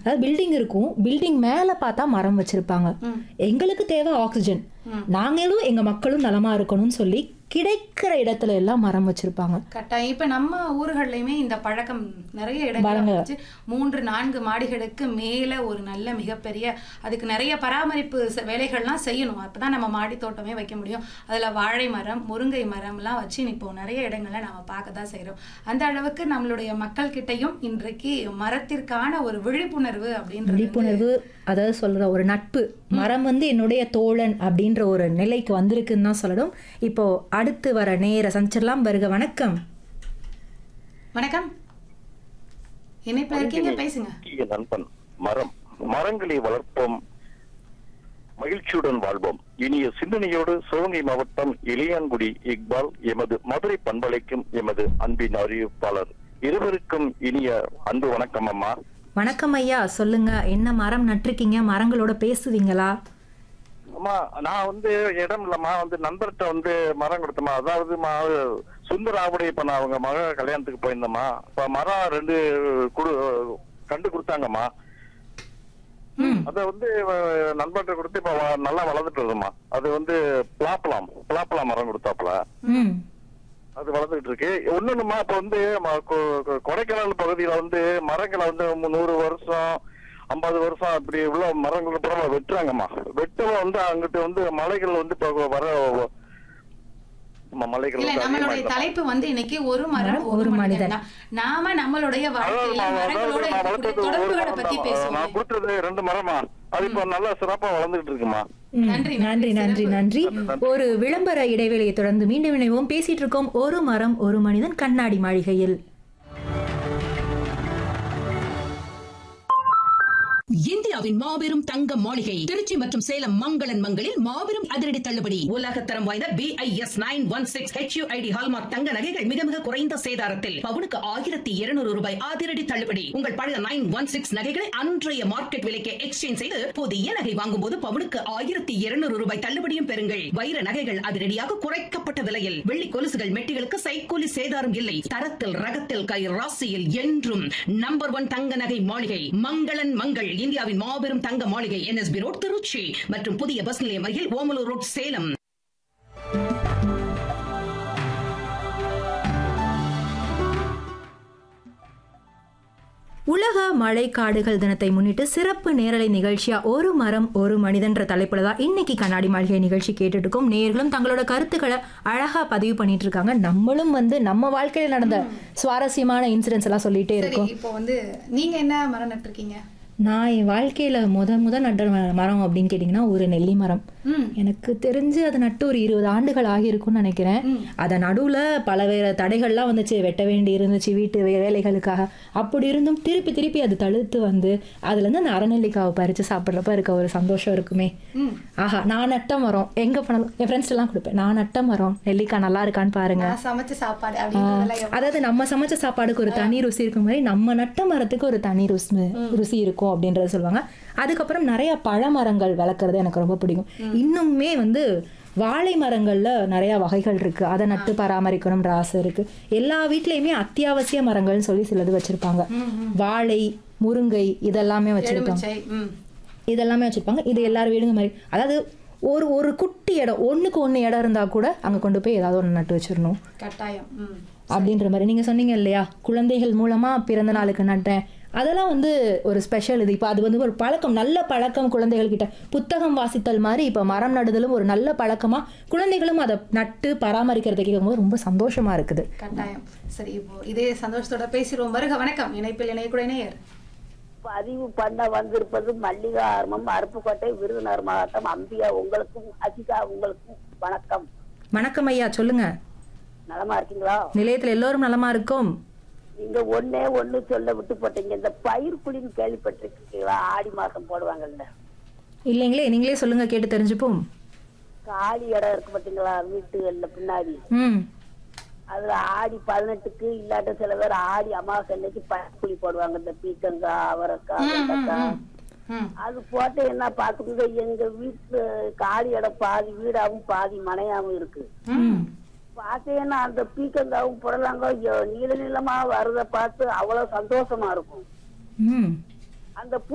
அதாவது பில்டிங் இருக்கும் பில்டிங் மேல பார்த்தா மரம் வச்சிருப்பாங்க ம். எங்களுக்கு தேவை ஆக்சிஜன் ம். நாங்களும் எங்க மக்களும் நலமா இருக்கணும்னு சொல்லி கிடைக்கிற இடத்துல எல்லாம் மரம் வச்சிருப்பாங்க கட்டாயம் இப்ப நம்ம ஊர்கள்லயுமே இந்த பழக்கம் நிறைய இடங்கள்ல பாருங்க. வச்சு மூன்று நான்கு மாடிகளுக்கு மேல ஒரு நல்ல மிகப்பெரிய அதுக்கு நிறைய பராமரிப்பு செ- வேலைகள்லாம் செய்யணும் அப்பதான் நம்ம மாடி தோட்டமே வைக்க முடியும் அதுல வாழை மரம் முருங்கை மரம்லாம் வச்சு இப்போ நிறைய இடங்கள்ல நம்ம பார்க்க தான் செய்றோம் அந்த அளவுக்கு நம்மளுடைய மக்கள் கிட்டயும் இன்றைக்கு மரத்திற்கான ஒரு விழிப்புணர்வு அப்படின்றது வந்து விழிப்புணர்வு அதாவது சொல்ற ஒரு நட்பு மரம் வந்து என்னுடைய தோழன் அப்படின்ற ஒரு நிலைக்கு வந்திருக்குன்னு தான் சொல்லணும் இப்போ அடுத்து வர நேர சந்திச்சிடலாம் வருக வணக்கம் வணக்கம் இணைப்புல இருக்கீங்க பேசுங்க முக்கிய நண்பன் மரம் மரங்களை வளர்ப்போம் மகிழ்ச்சியுடன் வாழ்வோம் இனிய சிந்தனையோடு சிவகங்கை மாவட்டம் இளையான்குடி இக்பால் எமது மதுரை பண்பலைக்கும் எமது அன்பின் அறிவிப்பாளர் இருவருக்கும் இனிய அன்பு வணக்கம் அம்மா வணக்கம் ஐயா சொல்லுங்க என்ன மரம் நட்டிருக்கீங்க மரங்களோட பேசுவீங்களா அம்மா நான் வந்து இடம் இல்லம்மா வந்து நண்பர்கிட்ட வந்து மரம் கொடுத்தம்மா அதாவது மா சுந்தர ஆவுடைய இப்ப நான் அவங்க மக கல்யாணத்துக்கு போயிருந்தேம்மா இப்ப மரம் ரெண்டு குடு கண்டு கொடுத்தாங்கம்மா அத வந்து அஹ், நண்பர்கிட்ட கொடுத்து இப்ப வ- நல்லா வளர்ந்துட்டு வருதும்மா அது வந்து பிளாப்பலாம் பிளாப்பலாம் மரம் கொடுத்தாப்புல ம் அது வளர்ந்துட்டு இருக்கு ஒண்ணுமா இப்ப வந்து ம- கொ- கொ- கொடைக்கானல் பகுதியில வந்து மரங்களை வந்து நூறு வருஷம் ஐம்பது வருஷம் அப்படி உள்ள மரங்களுக்கு அப்புறம் வெட்டுறாங்கம்மா வெட்டவும் வந்து அங்கிட்டு வந்து மலைகள் வந்து இப்ப வர ஆமா, மலைகள் இல்ல வந்து நம்மளுடைய அதிகமா தலைப்பு வந்து இன்னைக்கு ஒரு மரம் மரம், ஒரு ஒரு மனிதன் மனிதன். தான். நாம நம்மளுடைய வாழ்க்கையில அதாவது மரங்களோட நான் இருக்கக்கூடிய வளர்த்தது ஒரு தொடர்புகளை மரம் பத்தி தான். பேசுவோம் நான் கொடுத்தது ரெண்டு மரமா அது இப்ப நல்லா சிறப்பா வளர்ந்துட்டு இருக்குமா ம், நன்றி, நன்றி நன்றி நன்றி ஒரு விளம்பர இடைவெளியை தொடர்ந்து மீண்டும் இணைவோம் பேசிட்டு இருக்கோம் ஒரு மரம் ஒரு மனிதன் கண்ணாடி மாளிகையில் இந்தியாவின் மாபெரும் தங்க மாளிகை திருச்சி மற்றும் சேலம் மங்களன் மங்களில் மாபெரும் அதிரடி தள்ளுபடி உலகத்தரம் வாய்ந்த B I S nine one six HUID hallmark தங்க நகைகள் மிக மிக குறைந்த சேதாரத்தில் பவுனுக்கு ஆயிரத்தி இருநூறு ரூபாய் அதிரடி தள்ளுபடி உங்கள் பழைய நைன் ஒன் சிக்ஸ் நகைகளை அன்றைய மார்க்கெட் விலைக்கு எக்ஸ்சேஞ்ச் செய்து புதிய நகை வாங்கும் போது பவுனுக்கு ஆயிரத்தி இருநூறு ரூபாய் தள்ளுபடியும் பெறுங்கள் வைர நகைகள் அதிரடியாக குறைக்கப்பட்ட விலையில் வெள்ளி கொலுசுகள் மெட்டிகளுக்கு சைக்கூலி சேதாரம் இல்லை தரத்தில் ரகத்தில் கை ராசியில் என்றும் நம்பர் ஒன் தங்க நகை மாளிகை மங்களன் மங்கள் இந்தியாவின் மாபெரும் தங்க மாளிகை என்எஸ்பி ரோட் திருச்சி மற்றும் புதிய பஸ் நிலையம் அருகில் ஓமலூர் ரோட் சேலம் உலக மழைக்காடுகள் தினத்தை முன்னிட்டு சிறப்பு நேரலை நிகழ்ச்சியா ஒரு மரம் ஒரு மனிதன்ற தலைப்புல தான் இன்னைக்கு கண்ணாடி மாளிகை நிகழ்ச்சி கேட்டுட்டு இருக்கோம் நேர்களும் தங்களோட கருத்துக்களை அழகா பதிவு பண்ணிட்டு இருக்காங்க நம்மளும் வந்து நம்ம வாழ்க்கையில நடந்த சுவாரஸ்யமான இன்சிடென்ட்ஸ் எல்லாம் சொல்லிட்டே சரி இருக்கோம் இப்போ வந்து நீங்க என்ன மரம் நட்டிருக்கீங்க நான் என் வாழ்க்கையில முத முத நட்ட ம- மரம் அப்படின்னு கேட்டிங்கன்னா ஒரு நெல்லி மரம் ம் எனக்கு தெரிஞ்சு அது நட்டு ஒரு இருபது ஆண்டுகள் ஆகியிருக்கும்னு நினைக்கிறேன் ம். அதை நடுவில் பல வேறு தடைகள்லாம் வந்துச்சு வெட்ட வேண்டி இருந்துச்சு வீட்டு வே- வேலைகளுக்காக அப்படி இருந்தும் திருப்பி திருப்பி அது தழுத்து வந்து அதுலேருந்து அந்த அரைநெல்லிக்காவை பறித்து சாப்பிட்றப்ப இருக்க ஒரு சந்தோஷம் இருக்குமே ம் ஆஹா நான் நட்ட மரம் எங்கே போனாலும் என் ஃப்ரெண்ட்ஸ் எல்லாம் கொடுப்பேன் நான் நட்ட மரம் நெல்லிக்காய் நல்லா இருக்கான்னு பாருங்க நான் சமைச்ச சாப்பாடு அப்படின்றதெல்லாம் எவ்வளவு- அதாவது நம்ம சமைச்ச சாப்பாடுக்கு ஒரு தனி ருசி இருக்கும் மாதிரி நம்ம நட்ட மரத்துக்கு ஒரு தனி ருசி ருசி இருக்கும் அப்படின்றத சொல்லுவாங்க அதுக்கப்புறம் நிறைய பழமரங்கள் வளர்க்குறது எனக்கு ரொம்ப பிடிக்கும் இன்னுமே வந்து வாழை மரங்கள்ல நிறைய வகைகள் இருக்கு அதை நட்டு பராமரிக்கணும்ன்ற ஆசை இருக்கு எல்லா வீட்லயுமே அத்தியாவசிய மரங்கள்னு சொல்லி சிலது வச்சிருப்பாங்க வாழை முருங்கை இதெல்லாமே வச்சிருப்பாங்க எலுமிச்சை ம் இதெல்லாமே வச்சிருப்பாங்க இது எல்லார் வீடுங்க மாதிரி அதாவது ஒரு ஒரு குட்டி இடம் ஒண்ணுக்கு ஒண்ணு இடம் இருந்தா கூட அங்க கொண்டு போய் ஏதாவது ஒன்று நட்டு வச்சிடணும் கட்டாயம் ம் அப்படின்ற மாதிரி நீங்க சொன்னீங்க இல்லையா குழந்தைகள் மூலமா பிறந்த நாளுக்கு நட்டேன் அதெல்லாம் வந்து ஒரு ஸ்பெஷல் இது இப்போ அது வந்து ஒரு பழக்கம் நல்ல பழக்கம் குழந்தைகள் கிட்ட புத்தகம் வாசித்தல் மாதிரி இப்போ மரம் நடுதலும் ஒரு நல்ல பழக்கமா குழந்தைகளும் அதை நட்டு பராமரிக்கிறதை கேட்கும்போது ரொம்ப சந்தோஷமா இருக்குது கட்டாயம் சரி இப்போ இதே சந்தோஷத்தோட பேசிடுவோம் வருக வணக்கம் இணைப்பில் இணையக்கூட இணையர் பதிவு பண்ண வந்திருப்பது மல்லிகா ஆர்மம் அருப்புக்கோட்டை விருதுநகர் மாவட்டம் அம்பியா உங்களுக்கும் அஜிதா உங்களுக்கும் வணக்கம் வணக்கம் ஐயா சொல்லுங்க நலமா இருக்கீங்களா நிலையத்தில் எல்லோரும் நலமா இருக்கும் நீங்க ஒண்ணே ஒண்ணு சொல்ல விட்டு போட்டீங்க இந்த பயிர் குழின்னு கேள்விப்பட்டிருக்கீங்களா ஆடி மாசம் போடுவாங்கல்ல இல்லைங்களே நீங்களே சொல்லுங்க கேட்டு தெரிஞ்சுப்போம் காலி இடம் இருக்கு பாத்தீங்களா வீட்டுகள்ல பின்னாடி ம் அதுல ஆடி பதினெட்டுக்கு இல்லாட்ட சில பேர் ஆடி அமாவாசை அன்னைக்கு பயிர் குழி போடுவாங்க இந்த பீக்கங்காய் அவரைக்காய் வெண்டைக்காய் ம் அது போட்டு என்ன பாத்துக்கோங்க எங்க வீட்டு காலி இடம் பாதி வீடாவும் பாதி மனையாவும் இருக்கு ம் பார்த்தேன்னா அந்த பீக்கங்காவும் புடலங்காவும் நீள நீளமா வர்றத பார்த்து அவ்வளவு சந்தோஷமா இருக்கும் ம் அந்த